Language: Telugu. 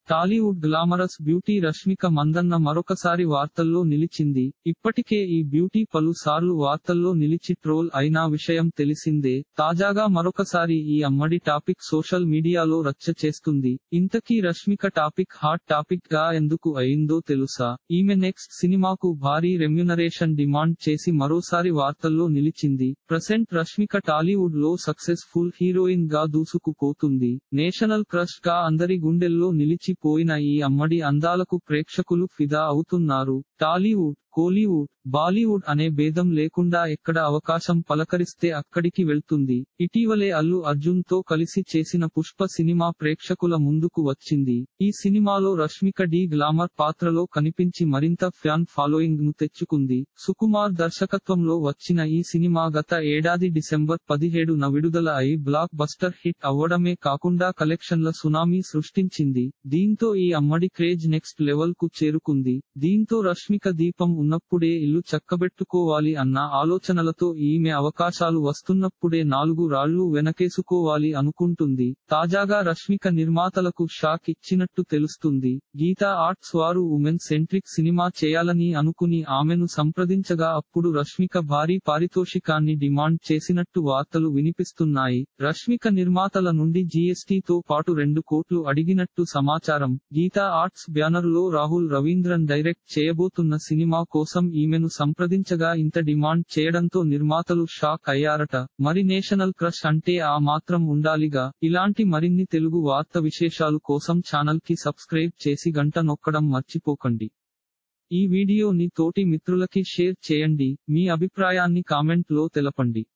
టాలీవుడ్ గ్లామరస్ బ్యూటీ రష్మిక మందన్న మరొకసారి వార్తల్లో నిలిచింది ఇప్పటికే ఈ బ్యూటీ పలు సార్లు వార్తల్లో నిలిచి ట్రోల్ అయిన విషయం తెలిసిందే తాజాగా మరొకసారి ఈ అమ్మడి టాపిక్ సోషల్ మీడియాలో రచ్చ చేస్తుంది ఇంతకీ రష్మిక టాపిక్ హాట్ టాపిక్ గా ఎందుకు అయిందో తెలుసా ఈమె నెక్స్ట్ సినిమాకు భారీ రెమ్యునరేషన్ డిమాండ్ చేసి మరోసారి వార్తల్లో నిలిచింది ప్రసెంట్ రష్మిక టాలీవుడ్ లో సక్సెస్ఫుల్ హీరోయిన్ గా దూసుకుపోతుంది నేషనల్ క్రష్ గా అందరి గుండెల్లో నిలిచిపోయిన ఈ అమ్మడి అందాలకు ప్రేక్షకులు ఫిదా అవుతున్నారు టాలీవుడ్ కోలీవుడ్ బాలీవుడ్ అనే భేదం లేకుండా ఎక్కడ అవకాశం పలకరిస్తే అక్కడికి వెళ్తుంది ఇటీవలే అల్లు అర్జున్ తో కలిసి చేసిన పుష్ప సినిమా ప్రేక్షకుల ముందుకు వచ్చింది ఈ సినిమాలో రష్మిక డి గ్లామర్ పాత్రలో కనిపించి మరింత ఫ్యాన్ ఫాలోయింగ్ ను తెచ్చుకుంది సుకుమార్ దర్శకత్వంలో వచ్చిన ఈ సినిమా గత ఏడాది డిసెంబర్ పదిహేడున విడుదల అయి బ్లాక్ బస్టర్ హిట్ అవ్వడమే కాకుండా కలెక్షన్ల సునామీ సృష్టించింది దీంతో ఈ అమ్మడి క్రేజ్ నెక్స్ట్ లెవెల్ కు చేరుకుంది దీంతో రష్మిక దీపం ఉన్నప్పుడే ఇల్లు చక్కబెట్టుకోవాలి అన్న ఆలోచనలతో ఈమె అవకాశాలు వస్తున్నప్పుడే నాలుగు రాళ్లు వెనకేసుకోవాలి అనుకుంటుంది తాజాగా రష్మిక నిర్మాతలకు షాక్ ఇచ్చినట్టు తెలుస్తుంది గీతా ఆర్ట్స్ వారు ఉమెన్ సెంట్రిక్ సినిమా చేయాలని అనుకుని ఆమెను సంప్రదించగా అప్పుడు రష్మిక భారీ పారితోషికాన్ని డిమాండ్ చేసినట్టు వార్తలు వినిపిస్తున్నాయి రష్మిక నిర్మాతల నుండి జీఎస్టీతో పాటు రెండు కోట్లు అడిగినట్టు సమాచారం గీతా ఆర్ట్స్ బ్యానర్ లో రాహుల్ రవీంద్రన్ డైరెక్ట్ చేయబోతున్న సినిమా కోసం ఈమెను సంప్రదించగా ఇంత డిమాండ్ చేయడంతో నిర్మాతలు షాక్ అయ్యారట మరి నేషనల్ క్రష్ అంటే ఆ మాత్రం ఉండాలిగా ఇలాంటి మరిన్ని తెలుగు వార్త విశేషాలు కోసం ఛానల్ కి సబ్స్క్రైబ్ చేసి గంట నొక్కడం మర్చిపోకండి ఈ వీడియోని తోటి మిత్రులకి షేర్ చేయండి మీ అభిప్రాయాన్ని కామెంట్ లో తెలపండి